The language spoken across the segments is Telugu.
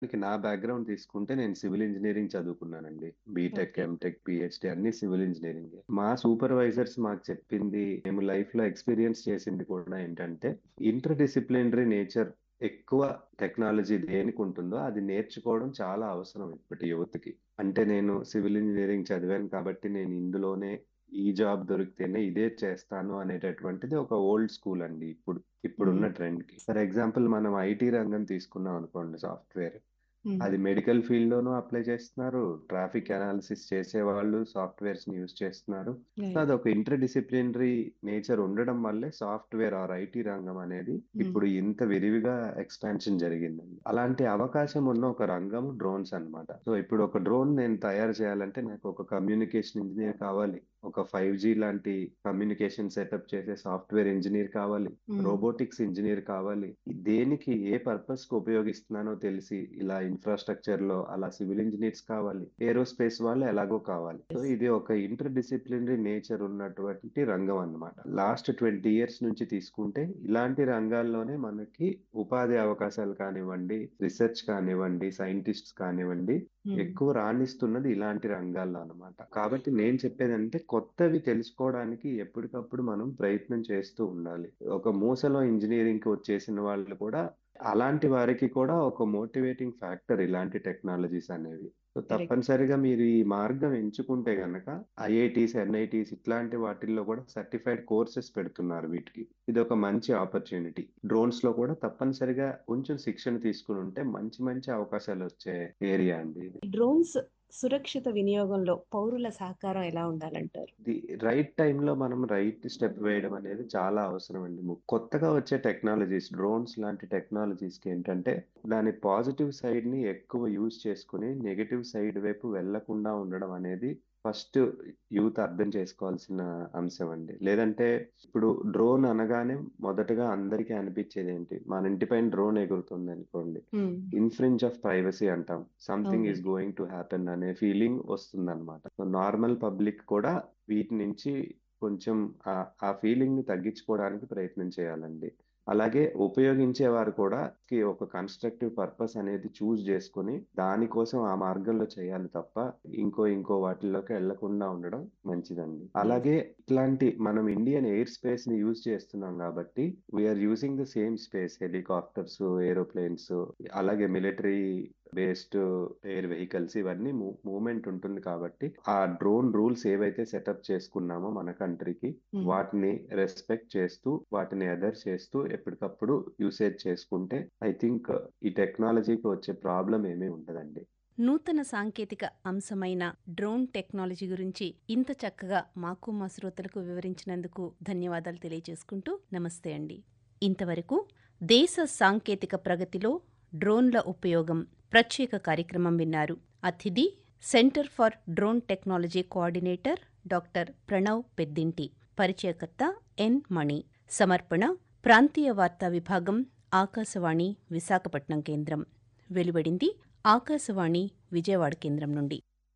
ఉదాహరణకి నా బ్యాక్‌గ్రౌండ్ తీసుకుంటే నేను సివిల్ ఇంజినీరింగ్ చదువుకున్నానండి. BTech, okay. ఎంటెక్, పీహెచ్‌డీ అన్నీ సివిల్ ఇంజినీరింగే. మా సూపర్‌వైజర్స్ మాకు చెప్పింది, మేము లైఫ్‌లో ఎక్స్‌పీరియన్స్ చేసింది కూడా ఏంటంటే, ఇంటర్ డిసిప్లినరీ నేచర్ ఎక్కువ టెక్నాలజీ దేనికుంటుందో అది నేర్చుకోవడం చాలా అవసరం ఇప్పటి యువతకి. అంటే నేను సివిల్ ఇంజినీరింగ్ చదివాను కాబట్టి నేను ఇందులోనే ఈ జాబ్ దొరికితేనే ఇదే చేస్తాను అనేటటువంటిది ఒక ఓల్డ్ స్కూల్ అండి ఇప్పుడు. ఇప్పుడున్న హ్మ్. ట్రెండ్‌కి. ఫర్ ఎగ్జాంపుల్ మనం ఐటీ రంగం తీసుకున్నాం అనుకోండి సాఫ్ట్‌వేర్. హ్మ్. అది మెడికల్ ఫీల్డ్‌లోనూ అప్లై చేస్తున్నారు. ట్రాఫిక్ అనాలిసిస్ చేసేవాళ్ళు సాఫ్ట్‌వేర్స్‌ని యూజ్ చేస్తున్నారు. So, right. అదొక ఇంటర్ డిసిప్లినరీ నేచర్ ఉండడం వల్లే సాఫ్ట్‌వేర్ ఆర్ ఐటీ రంగం అనేది హ్మ్. ఇప్పుడు ఇంత విరివిగా ఎక్స్‌పాన్షన్ జరిగిందండి. అలాంటి అవకాశం ఉన్న ఒక రంగం డ్రోన్స్ అన్నమాట. సో, ఇప్పుడు ఒక డ్రోన్ నేను తయారు చేయాలంటే నాకు ఒక కమ్యూనికేషన్ ఇంజినీర్ కావాలి. ఒక 5జీ లాంటి కమ్యూనికేషన్ సెటప్ చేసే సాఫ్ట్‌వేర్ ఇంజినీర్ కావాలి. హ్మ్. రోబోటిక్స్ ఇంజినీర్ కావాలి. దేనికి ఏ పర్పస్‌కి ఉపయోగిస్తున్నానో తెలిసి ఇలా ఇన్‌ఫ్రాస్ట్రక్చర్‌లో అలా సివిల్ ఇంజినీర్స్ కావాలి. ఏరోస్పేస్ వాళ్ళు ఎలాగో కావాలి. So, yes. ఇది ఒక ఇంటర్ డిసిప్లినరీ నేచర్ ఉన్నటువంటి రంగం అన్నమాట. లాస్ట్ 20 ఇయర్స్ నుంచి తీసుకుంటే ఇలాంటి రంగాల్లోనే మనకి ఉపాధి అవకాశాలు కానివ్వండి, రిసెర్చ్ కానివ్వండి, సైంటిస్ట్స్ కానివ్వండి హ్మ్. ఎక్కువ రాణిస్తున్నది ఇలాంటి రంగాల్లో అన్నమాట. కాబట్టి నేను చెప్పేదంటే కొత్తవి తెలుసుకోవడానికి ఎప్పటికప్పుడు మనం ప్రయత్నం చేస్తూ ఉండాలి. ఒక మూసలో ఇంజినీరింగ్‌కి వచ్చేసిన వాళ్ళు కూడా అలాంటి వారికి కూడా ఒక మోటివేటింగ్ ఫ్యాక్టర్ ఇలాంటి టెక్నాలజీస్ అనేవి. So, correct. తప్పనిసరిగా మీరు ఈ మార్గం ఎంచుకుంటే గనక ఐఐటీస్, ఎన్ఐటీస్ ఇట్లాంటి వాటిల్లో కూడా సర్టిఫైడ్ కోర్సెస్ పెడుతున్నారు వీటికి. ఇదొక మంచి ఆపర్చునిటీ. డ్రోన్స్‌లో కూడా తప్పనిసరిగా కొంచెం శిక్షణ తీసుకొని ఉంటే మంచి మంచి అవకాశాలొచ్చే ఏరియా అండి ఇది. డ్రోన్స్ సురక్షిత వినియోగంలో పౌరుల సహకారం ఎలా ఉండాలంటారు? ది రైట్ టైమ్‌లో మనం రైట్ స్టెప్ వేయడం అనేది చాలా అవసరం అండి. ము కొత్తగా వచ్చే టెక్నాలజీస్ డ్రోన్స్ లాంటి టెక్నాలజీస్‌కి ఏంటంటే దాని పాజిటివ్ సైడ్‌ని ఎక్కువ యూజ్ చేసుకొని నెగెటివ్ సైడ్ వైపు వెళ్ళకుండా ఉండడం అనేది ఫస్ట్ యూత్ అర్థం చేసుకోవాల్సిన అంశం అండి. లేదంటే ఇప్పుడు డ్రోన్ అనగానే మొదటగా అందరికీ అనిపించేదేంటి? మన ఇంటి పైన డ్రోన్ ఎగురుతుందనుకోండి. హ్మ్. ఇన్‌ఫ్రింజ్ ఆఫ్ ప్రైవసీ అంటాం. సంథింగ్ ఈస్ అవునండి. గోయింగ్ టు హ్యాపెన్ అనే ఫీలింగ్ వస్తుందన్నమాట. సో, నార్మల్ పబ్లిక్ కూడా వీటి నుంచి కొంచెం ఆహ్, ఆ ఫీలింగ్‌ని తగ్గించుకోవడానికి ప్రయత్నం చేయాలండి. అలాగే ఉపయోగించేవారు కూడా కి ఒక కన్‌స్ట్రక్టివ్ పర్పస్ అనేది చూజ్ చేసుకొని దానికోసం ఆ మార్గంలో చేయాలి తప్ప ఇంకో ఇంకో వాటిల్లోకి ఎళ్ళకుండా ఉండడం మంచిదండి. యెస్. అలాగే ఇట్లాంటి మనం ఇండియన్ ఎయిర్ స్పేస్‌ని యూజ్ చేస్తున్నాం కాబట్టి we are using the same space helicopters, aeroplanes అలాగే మిలిటరీ బేస్డ్ ఎయిర్ వెహికల్స్ ఇవన్నీ మూ మూవ్‌మెంట్ ఉంటుంది కాబట్టి ఆ డ్రోన్ రూల్స్ ఏవైతే సెటప్ చేసుకున్నామో మన కంట్రీకి హ్మ్. వాటిని రెస్పెక్ట్ చేస్తూ, వాటిని అదర్ చేస్తూ ఎప్పటికప్పుడు యూసేజ్ చేసుకుంటే ఐ థింక్ ఈ టెక్నాలజీకి వచ్చే ప్రాబ్లమ్ ఏమీ ఉండదండి. నూతన సాంకేతిక అంశమైన డ్రోన్ టెక్నాలజీ గురించి ఇంత చక్కగా మాకు మా శ్రోతలకు వివరించినందుకు ధన్యవాదాలు తెలియజేసుకుంటూ నమస్తే అండి. ఇంతవరకు దేశ సాంకేతిక ప్రగతిలో డ్రోన్ల ఉపయోగం ప్రత్యేక కార్యక్రమం విన్నారు. అతిథి centre for drone technology coordinator doctor Pranav Peddinti. పరిచయకర్త ఎన్ మణి. సమర్పణ ప్రాంతీయ వార్తా విభాగం ఆకాశవాణి విశాఖపట్నం కేంద్రం. వెలువడింది ఆకాశవాణి విజయవాడ కేంద్రం నుండి.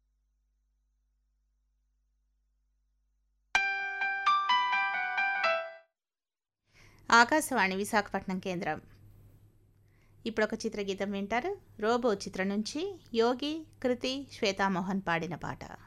ఆకాశవాణి విశాఖపట్నం కేంద్రం. ఇప్పుడొక చిత్రగీతం వింటారు. 'రోబో' చిత్రం నుంచి యోగి, కృతి, శ్వేతామోహన్ పాడిన పాట.